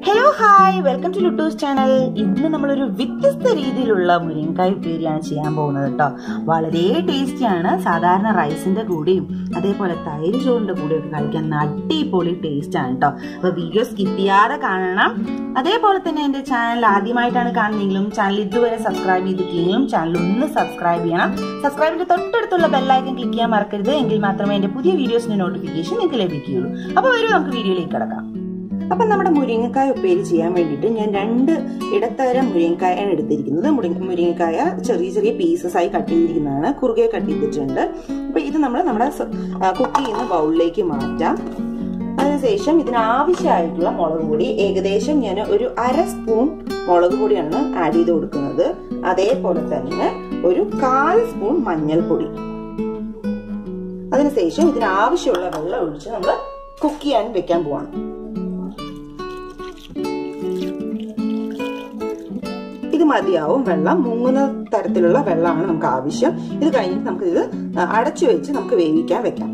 hello hi welcome to Luttus channel ഇന്ന് നമ്മളൊരു വ്യത്യസ്ത രീതിയിലുള്ള മുരിങ്ങക്കായ് ഉപ്പേരിയാണ് ചെയ്യാൻ പോകുന്നത് കേട്ടോ വളരെ ടേസ്റ്റിയാണ് സാധാരണ റൈസിന്റെ കൂടെയും അതേപോലെ തൈര് ചോറിന്റെ കൂടെയും ഒക്കെ കഴിക്കാൻ അടിപൊളി ടേസ്റ്റ് ആണ് കേട്ടോ അപ്പൊ വീഡിയോ സ്കിപ്പ് ചെയ്യാതെ കാണണം അതേപോലെ തന്നെ എന്റെ ചാനൽ ആദ്യമായിട്ടാണ് കാണുന്നതെങ്കിലും ചാനൽ ഇതുവരെ സബ്സ്ക്രൈബ് ചെയ്തിട്ടില്ലെങ്കിലും ചാനൽ ഒന്ന് സബ്സ്ക്രൈബ് ചെയ്യണം സബ്സ്ക്രൈബിന്റെ തൊട്ടടുത്തുള്ള ബെല്ലൈക്കൻ ക്ലിക്ക് ചെയ്യാൻ മറക്കരുത് എങ്കിൽ മാത്രമേ എന്റെ പുതിയ വീഡിയോസിന്റെ നോട്ടിഫിക്കേഷൻ നിങ്ങൾക്ക് ലഭിക്കുകയുള്ളൂ അപ്പോൾ വരും നമുക്ക് വീഡിയോയിലേക്ക് കിടക്കാം അപ്പൊ നമ്മുടെ മുരിങ്ങക്കായ ഉപ്പേരി ചെയ്യാൻ വേണ്ടിയിട്ട് ഞാൻ രണ്ട് ഇടത്തരം മുരിങ്ങക്കായാണ് എടുത്തിരിക്കുന്നത് മുരിങ്ങ മുരിങ്ങക്കായ ചെറിയ ചെറിയ പീസസ് ആയി കട്ട് ചെയ്തിരിക്കുന്നതാണ് കുറുകെ കട്ട് ചെയ്തിട്ടുണ്ട് അപ്പൊ ഇത് നമ്മൾ നമ്മുടെ കുക്ക് ചെയ്യുന്ന ബൗളിലേക്ക് മാറ്റാം അതിനുശേഷം ഇതിനാവശ്യമായിട്ടുള്ള മുളക് പൊടി ഏകദേശം ഞാൻ ഒരു അര സ്പൂൺ മുളക് പൊടിയാണ് ആഡ് ചെയ്ത് കൊടുക്കുന്നത് അതേപോലെ തന്നെ ഒരു കാൽ സ്പൂൺ മഞ്ഞൾപ്പൊടി അതിനുശേഷം ഇതിനാവശ്യമുള്ള വെള്ളം ഒഴിച്ച് നമ്മൾ കുക്ക് ചെയ്യാൻ വെക്കാൻ പോവാണ് ഇത് മതിയാവും വെള്ളം മുങ്ങുന്ന തരത്തിലുള്ള വെള്ളമാണ് നമുക്ക് ആവശ്യം ഇത് കഴിഞ്ഞിട്ട് നമുക്ക് ഇത് അടച്ചു വെച്ച് നമുക്ക് വേവിക്കാൻ വെക്കാം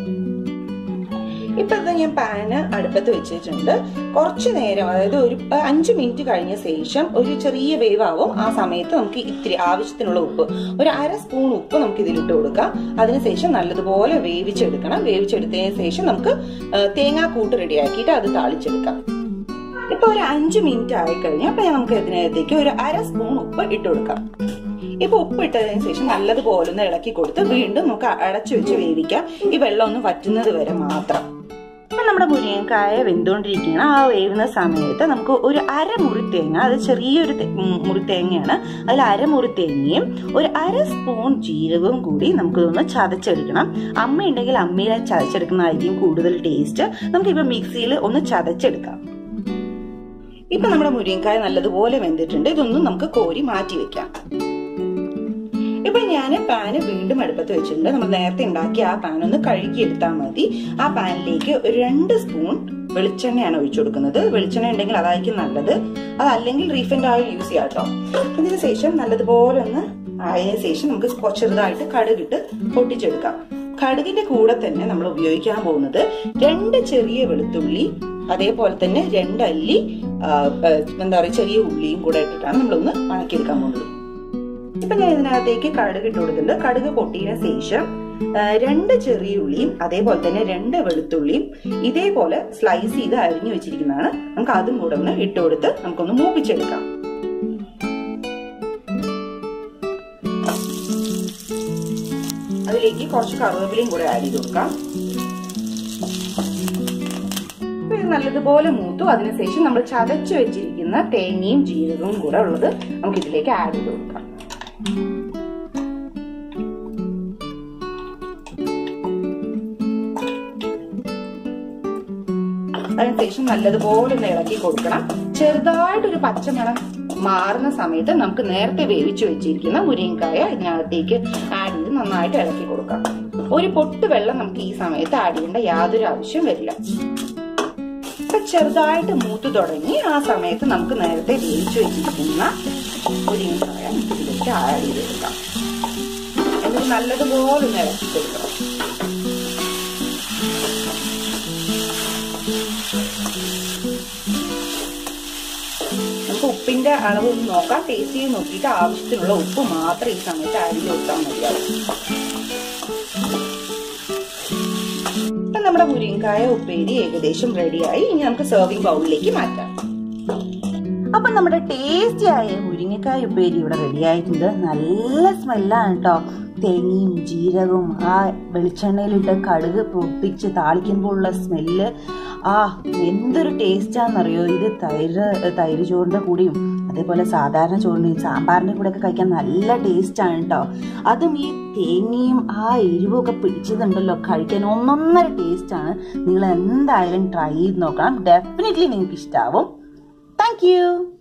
ഇപ്പൊ ഇത് ഞാൻ പാന് അടുപ്പത്ത് വെച്ചിട്ടുണ്ട് കുറച്ചു നേരം അതായത് ഒരു അഞ്ചു മിനിറ്റ് കഴിഞ്ഞ ശേഷം ഒരു ചെറിയ വേവാവും ആ സമയത്ത് നമുക്ക് ഇത്തിരി ആവശ്യത്തിനുള്ള ഉപ്പ് ഒരു അര സ്പൂൺ ഉപ്പ് നമുക്ക് ഇതിലിട്ട് കൊടുക്കാം അതിനുശേഷം നല്ലതുപോലെ വേവിച്ചെടുക്കണം വേവിച്ചെടുത്തതിന് ശേഷം നമുക്ക് തേങ്ങാക്കൂട്ട് റെഡിയാക്കിയിട്ട് അത് താളിച്ചെടുക്കാം ഇപ്പൊ ഒരു അഞ്ചു മിനിറ്റ് ആയി കഴിഞ്ഞാൽ അപ്പൊ നമുക്ക് ഇതിനകത്തേക്ക് ഒരു അര സ്പൂൺ ഉപ്പ് ഇട്ട് കൊടുക്കാം ഇപ്പൊ ഉപ്പ് ഇട്ടതിന് ശേഷം നല്ലതുപോലെ ഒന്ന് ഇളക്കി കൊടുത്ത് വീണ്ടും നമുക്ക് അടച്ചു വെച്ച് വേവിക്കാം ഈ വെള്ളം ഒന്ന് വറ്റുന്നത് വരെ മാത്രം ഇപ്പൊ നമ്മുടെ മുരിങ്ങക്കായ വെന്തുകൊണ്ടിരിക്കുകയാണ് ആ വേവുന്ന സമയത്ത് നമുക്ക് ഒരു അരമുറി തേങ്ങ അത് ചെറിയൊരു മുറി തേങ്ങയാണ് അതിൽ അരമുറി തേങ്ങയും ഒരു അര സ്പൂൺ ജീരകവും കൂടി നമുക്കിതൊന്ന് ചതച്ചെടുക്കണം അമ്മ ഉണ്ടെങ്കിൽ അമ്മയിലെ ചതച്ചെടുക്കുന്നതായിരിക്കും കൂടുതൽ ടേസ്റ്റ് നമുക്കിപ്പോ മിക്സിയിൽ ഒന്ന് ചതച്ചെടുക്കാം ഇപ്പൊ നമ്മുടെ മുരിങ്ങക്കായ നല്ലതുപോലെ വെന്തിട്ടുണ്ട് ഇതൊന്നും നമുക്ക് കോരി മാറ്റി വെക്കാം ഇപ്പൊ ഞാൻ പാന് വീണ്ടും അടുപ്പത്ത് വെച്ചിട്ടുണ്ട് നമ്മൾ നേരത്തെ ഉണ്ടാക്കിയ ആ പാൻ ഒന്ന് കഴുകി എടുത്താൽ മതി ആ പാനിലേക്ക് ഒരു രണ്ട് സ്പൂൺ വെളിച്ചെണ്ണയാണ് ഒഴിച്ചു കൊടുക്കുന്നത് വെളിച്ചെണ്ണ ഉണ്ടെങ്കിൽ അതായിരിക്കും നല്ലത് അതല്ലെങ്കിൽ റീഫൈൻഡ് ഓയിൽ യൂസ് ചെയ്യാം കേട്ടോ ഇതിന് ശേഷം നല്ലതുപോലെ ഒന്ന് ആയതിനു ശേഷം നമുക്ക് ചെറുതായിട്ട് കടുകിട്ട് പൊട്ടിച്ചെടുക്കാം കടുകിന്റെ കൂടെ തന്നെ നമ്മൾ ഉപയോഗിക്കാൻ പോകുന്നത് രണ്ട് ചെറിയ വെളുത്തുള്ളി അതേപോലെ തന്നെ രണ്ടല്ലി എന്താ പറയുക ചെറിയ ഉള്ളിയും കൂടെ ഇട്ടിട്ടാണ് നമ്മളൊന്ന് വണക്കിയെടുക്കാൻ പോകുന്നത് ഇപ്പൊ ഞാൻ ഇതിനകത്തേക്ക് കടുക് ഇട്ട് കൊടുത്തിട്ടുണ്ട് കടുക് പൊട്ടിയതിനു ശേഷം രണ്ട് ചെറിയ ഉള്ളിയും അതേപോലെ തന്നെ രണ്ട് വെളുത്തുള്ളിയും ഇതേപോലെ സ്ലൈസ് ചെയ്ത് അരിഞ്ഞു വെച്ചിരിക്കുന്നതാണ് നമുക്ക് അതും കൂടെ ഒന്ന് ഇട്ട് കൊടുത്ത് നമുക്കൊന്ന് മൂപ്പിച്ചെടുക്കാം അതിലേക്ക് കുറച്ച് കറുവേപ്പിലയും കൂടെ ആഡ് ചെയ്ത് കൊടുക്കാം ഇത് നല്ലതുപോലെ മൂത്തു അതിനുശേഷം നമ്മൾ ചതച്ചു വെച്ചിരിക്കുന്ന തേങ്ങയും ജീരകവും കൂടെ ഉള്ളത് നമുക്ക് ഇതിലേക്ക് ആഡ് ചെയ്ത് കൊടുക്കാം അതിനുശേഷം നല്ലതുപോലെ ഒന്ന് ഇളക്കി കൊടുക്കണം ചെറുതായിട്ടൊരു പച്ചമണം മാറുന്ന സമയത്ത് നമുക്ക് നേരത്തെ വേവിച്ചു വെച്ചിരിക്കുന്ന മുരിങ്ങക്കായ ഇതിനകത്തേക്ക് ആഡ് ചെയ്ത് നന്നായിട്ട് ഇളക്കി കൊടുക്കാം ഒരു പൊട്ട് വെള്ളം നമുക്ക് ഈ സമയത്ത് ആഡ് ചെയ്യേണ്ട യാതൊരു ആവശ്യം വരില്ല ഇപ്പൊ ചെറുതായിട്ട് മൂത്ത് തുടങ്ങി ആ സമയത്ത് നമുക്ക് നേരത്തെ വേവിച്ചു വെച്ചിരിക്കുന്ന മുരിങ്ങക്കായ ഇതിലേക്ക് ആഡ് ചെയ്ത് കൊടുക്കാം എന്നിട്ട് നല്ലതുപോലെ ഒന്ന് ഇളക്കി കൊടുക്കണം നമുക്ക് ഉപ്പിന്റെ അളവ് ഒന്ന് നോക്കാം ടേസ്റ്റ് ചെയ്ത് നോക്കിയിട്ട് ആവശ്യത്തിനുള്ള ഉപ്പ് മാത്രം ഈ സമയത്ത് ആഡ് ചെയ്ത് കൊടുത്താൽ മതിയാവും ഇപ്പൊ നമ്മുടെ മുരിങ്ങക്കായ ഉപ്പേരി ഏകദേശം റെഡിയായി ഇനി നമുക്ക് സെർവിംഗ് ബൗളിലേക്ക് മാറ്റാം അപ്പൊ നമ്മുടെ ടേസ്റ്റി ആയ മുരിങ്ങക്കായ ഉപ്പേരി ഇവിടെ റെഡി ആയിട്ടുണ്ട് നല്ല സ്മെല്ലാണ് കേട്ടോ തേങ്ങയും ജീരകവും ആ വെളിച്ചെണ്ണയിലിട്ട് കടുക് പൊട്ടിച്ച് താളിക്കുമ്പോൾ ഉള്ള സ്മെല്ല് ആ എന്തൊരു ടേസ്റ്റാന്നറിയോ ഇത് തൈര് തൈര് ചോറിന്റെ കൂടെയും അതേപോലെ സാധാരണ ചോറിന്റെയും സാമ്പാറിന്റെ കൂടെ ഒക്കെ കഴിക്കാൻ നല്ല ടേസ്റ്റാണ് കേട്ടോ അതും ഈ തേങ്ങയും ആ എരിവൊക്കെ പിടിച്ചതുണ്ടല്ലോ കഴിക്കാൻ ഒന്നൊന്നര ടേസ്റ്റാണ് നിങ്ങൾ എന്തായാലും ട്രൈ ചെയ്ത് നോക്കണം ഡെഫിനറ്റ്ലി നിങ്ങൾക്ക് ഇഷ്ടാവും താങ്ക്